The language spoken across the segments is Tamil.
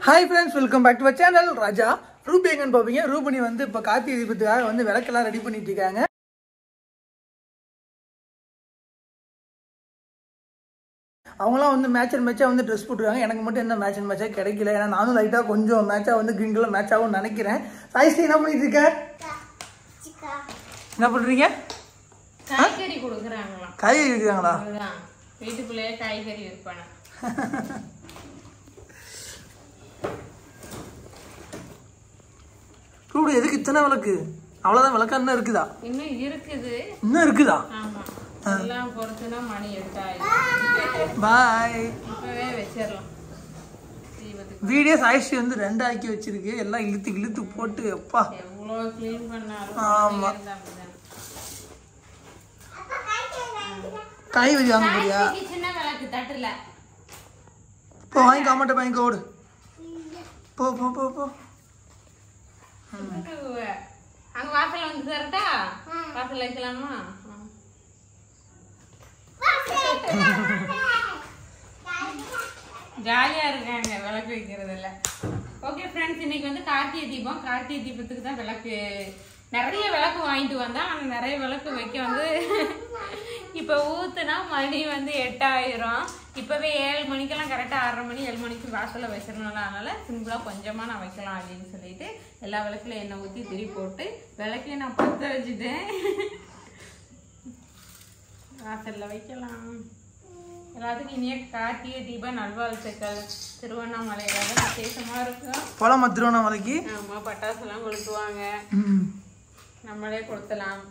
Hi friends welcome back to channel Raja Ruby எங்கன்னு பார்ப்பீங்க ரூபணி வந்து இப்போ கார்த்திகை தீபத்துக்காக வந்து விளக்கெல்லாம் ரெடி பண்ணிட்டு இருக்காங்க அவங்களாம் வந்து மேட்ச் அண்ட் மேட்சாக வந்து ட்ரெஸ் போட்டுருக்காங்க எனக்கு மட்டும் என்ன மேட்ச் அண்ட் மேட்சாக கிடைக்கல ஏன்னா நானும் லைட்டாக கொஞ்சம் மேட்சாக வந்து கிரீன் கலர் மேட்ச் ஆகும்னு நினைக்கிறேன் சாய்ஸ்ரீ என்ன பண்ணிட்டு இருக்க என்ன பண்ணுறீங்க காய்கறி கொடுக்குறாங்களாம் காய்கறி இருக்கிறாங்களா அதுதான் வீட்டுக்குள்ளேயே காய்கறி விற்பனை ரூபி எதுக்கு இத்தனை விளக்கு அவ்வளோதான் விளக்கா இன்னும் இருக்குதா இன்னும் இருக்குது இன்னும் இருக்குதா ஆமா எல்லாம் பொறுத்துனா மணி எட்டாயிரம் பாய் இப்பவே வச்சிடலாம் தீபத்துக்கு வீடியோ சாய்ஸ்ரீ வந்து ரெண்டு ஆக்கி வச்சிருக்கு எல்லாம் இழுத்து இழுத்து போட்டு எப்பா எவ்வளோ க்ளீன் பண்ணாலும் ஆமா. குழந்தைங்க இருந்தா அப்படிதான். காய்கறி வாங்க போறியா காய்கறிக்கு சின்ன விளக்கு தட்டுல போ வாங்கி காமாட்ட வாங்கி ஓடு போ போ போ போ அங்க வாசல்ல வந்து தரட்டா வாசல்ல வைக்கலாமா ஜாலியா இருக்காங்க விளக்கு வைக்கிறதுல ஓகே ஃப்ரெண்ட்ஸ் இன்னைக்கு வந்து கார்த்திகை தீபம் கார்த்திகை தீபத்துக்கு தான் விளக்கு நிறைய விளக்கு வாங்கிட்டு வந்தேன் ஆனால் நிறைய விளக்கு வைக்க வந்து இப்போ ஊத்துனா மணி வந்து எட்டாயிரம் இப்போவே ஏழு மணிக்கெல்லாம் கரெக்டாக ஆறரை மணி ஏழு மணிக்கு வாசலில் வச்சிடணும்ல அதனால சிம்பிளாக கொஞ்சமாக நான் வைக்கலாம் அப்படின்னு சொல்லிட்டு எல்லா விளக்குல எண்ணெய் ஊற்றி திரி போட்டு விளக்கையும் நான் பற்ற வச்சுட்டேன் வாசல்ல வைக்கலாம் எல்லாத்துக்கும் இனிய கார்த்திகை தீப நல்வாழ்த்துக்கள் திருவண்ணாமலையில தான் விசேஷமா இருக்கும் போலாமா திருவண்ணாமலைக்கு ஆமா பட்டாசுலாம் கொளுத்துவாங்க ம் நம்மளே கொளுத்தலாம்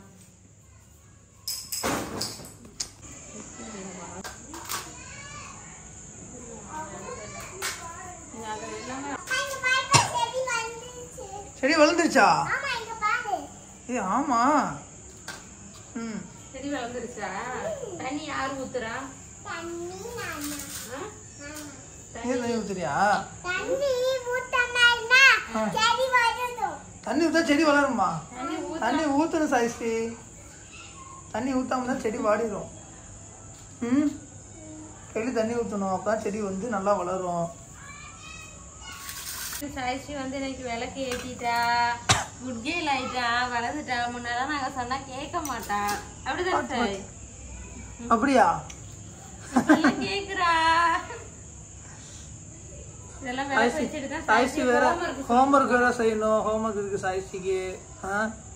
இது அது எல்லாமே செடி வளர்ந்துருச்சா ஏ ஆமா ம் செடி வளர்ந்துருச்சா தண்ணி யார் ஊத்துறா ஆ? ஏ தண்ணி ஊத்துறியா தண்ணி ஊத்தா செடி வளருமா தண்ணி ஊ தண்ணி ஊத்தணும் சாய்ஸ்ரீ தண்ணி ஊத்தாம தான் செடி வாடிடும் ம் டெய்லி தண்ணி ஊற்றணும் அப்பதான் செடி வந்து நல்லா வளரும் சாய்ஸ்ரீ வந்து இன்னைக்கு விளக்கு ஏத்திட்டா குட் கேல் ஆயிட்டா வளர்ந்துட்டா முன்னெல்லாம் நாங்க சொன்னா கேட்க மாட்டா அப்படிதான் சாய் அப்படியா இப்பெல்லாம் கேக்குறா இதெல்லாம் விளக்கு வச்சுட்டு தான் சாய்ஸ்ரீ வேற homework ஹோம்ஒர்க் வேற செய்யணும் ஹோம்ஒர்க் இருக்கு சாய்ஸ்ரீக்கு ஆ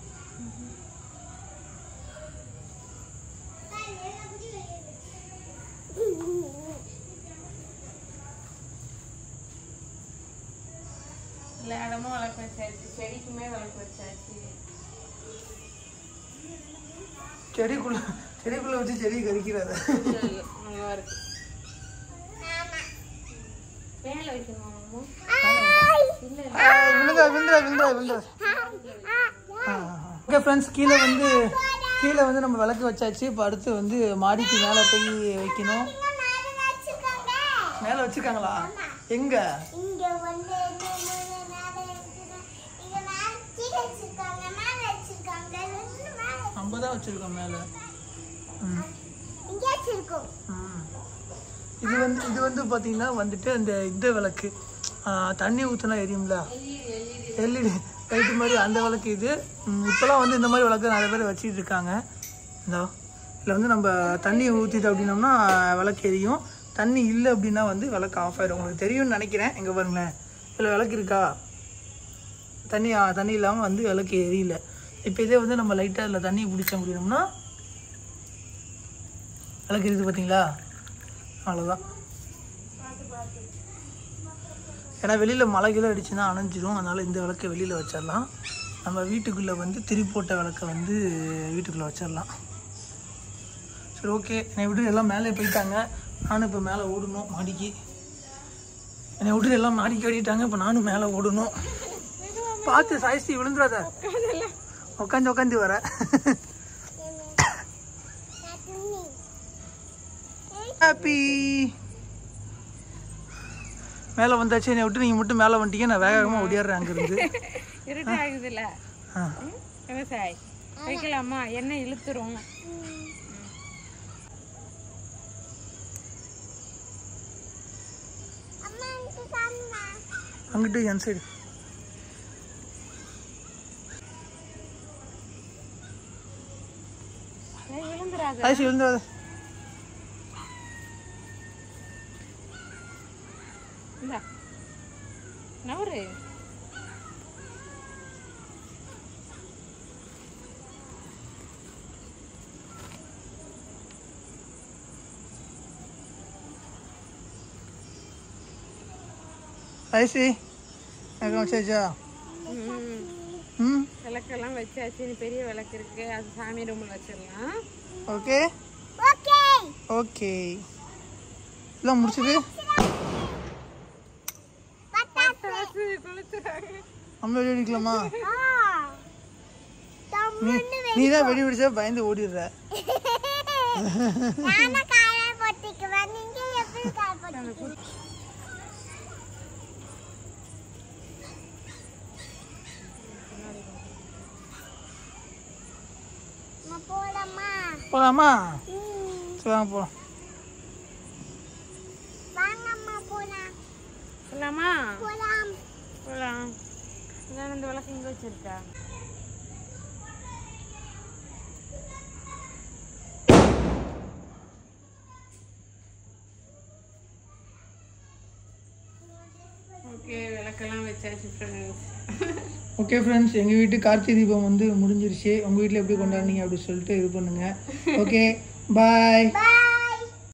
எல்லா இடமும் விளக்கு வச்சாச்சு செடிக்குமே விளக்கு வச்சாச்சு செடிக்குள்ள செடிக்குள்ள வச்சு செடி கறிக்கிறாத நல்லா இருக்கு மேல வைக்கணுமா மாமு? இல்ல விழுந்தா விழுந்தா விழுந்தா விழுந்தா ஓகே ஃப்ரெண்ட்ஸ் கீழே வந்து கீழே வந்து நம்ம விளக்கு வச்சாச்சு இப்போ அடுத்து வந்து மாடிக்கு மேலே போய் வைக்கணும் மேலே வச்சிருக்காங்களா எங்க இங்க வந்து என்னென்ன மேல இருக்குது இங்க மேல கீழே வச்சிருக்காங்க மேல வச்சிருக்காங்க ரெண்டு மேல நம்ம தான் வச்சிருக்கோம் மேலே ம் இங்க வச்சிருக்கோம் ம். இது வந்து இது வந்து பார்த்தீங்கன்னா வந்துட்டு அந்த இந்த விளக்கு ஆ, தண்ணி ஊற்றினா எரியும்ல எல்இடி லைட்டு மாதிரி அந்த விளக்கு இது ம், இப்போலாம் வந்து இந்த மாதிரி விளக்கு நிறைய பேர் வச்சிட்டு இருக்காங்க இந்த இதில் வந்து நம்ம தண்ணி ஊற்றிட்டு அப்படின்னோம்னா விளக்கு எரியும் தண்ணி இல்லை அப்படின்னா வந்து விளக்கு ஆஃப் ஆயிடும் உங்களுக்கு தெரியும்னு நினைக்கிறேன் எங்கே பாருங்களேன் இதில் விளக்கு இருக்கா தண்ணி ஆ, தண்ணி இல்லாமல் வந்து விளக்கு எரியல இப்போ இதே வந்து நம்ம லைட்டாக அதில் தண்ணி பிடிச்ச முடியணும்னா விளக்கு இருக்குது பார்த்தீங்களா அவ்வளோதான் ஏன்னா வெளியில் மழை கீழே அடிச்சுன்னா அணைஞ்சிரும் அதனால் இந்த விளக்கை வெளியில் வச்சிடலாம் நம்ம வீட்டுக்குள்ளே வந்து திரி போட்ட விளக்கை வந்து வீட்டுக்குள்ளே வச்சிடலாம் சரி ஓகே என்னை விட்டு எல்லாம் மேலே போயிட்டாங்க நானும் இப்போ மேலே ஓடணும் மாடிக்கு என்னை விட்டு எல்லாம் மாடிக்கு ஓடிட்டாங்க இப்போ நானும் மேலே ஓடணும் பார்த்து சாய்ஸ்தி விழுந்துடாத உட்காந்து உட்காந்து வர ஹாப்பி மேலே வந்தாச்சு என்னை விட்டு நீங்கள் மட்டும் மேலே வந்துட்டீங்க நான் வேக வேகமாக ஓடிடுறேன் அங்கேருந்து இருட்டு ஆகுதுல்ல ஆ விவசாயி வைக்கலாமா எண்ணெய் இழுத்துரும் அம்மா இங்க காணுமா அங்கிட்டு என் சைடு ஏய், விழுந்துடாத ஐசி விழுந்துடாத இந்தா நவரு ஐசி எனக்கு வச்சாச்சா ம் ம் விளக்கெல்லாம் வச்சாச்சு இனி பெரிய விளக்கு இருக்கு அது சாமி ரூமில் வச்சிடலாம் ஓகே ஓகே ஓகே எல்லாம் முடிச்சது பட்டாசு கொளுத்துறாங்க நம்ம வெடி வெடிக்கலாமா ஆ நீ நீ தான் வெடி வெடிச்சா பயந்து ஓடிடுற நானும் காய போட்டுக்குவேன் நீங்க எப்படி காய போட்டுக்குவீங்க நான் போலாமா போகலாமா ம், சரி வாங்க போகலாம் வாங்கம்மா போலாம் போலாமா போலாம் போலாம் இதான் இந்த விளக்கு இங்கே வச்சிருக்கா ஓகே விளக்கெல்லாம் வச்சாச்சு ஃப்ரெண்ட்ஸ் ஓகே ஃப்ரெண்ட்ஸ் எங்கள் வீட்டு கார்த்திகை தீபம் வந்து முடிஞ்சிருச்சு உங்கள் வீட்டில் எப்படி கொண்டாடுனீங்க அப்படி சொல்லிட்டு இது பண்ணுங்கள் ஓகே பாய் பாய்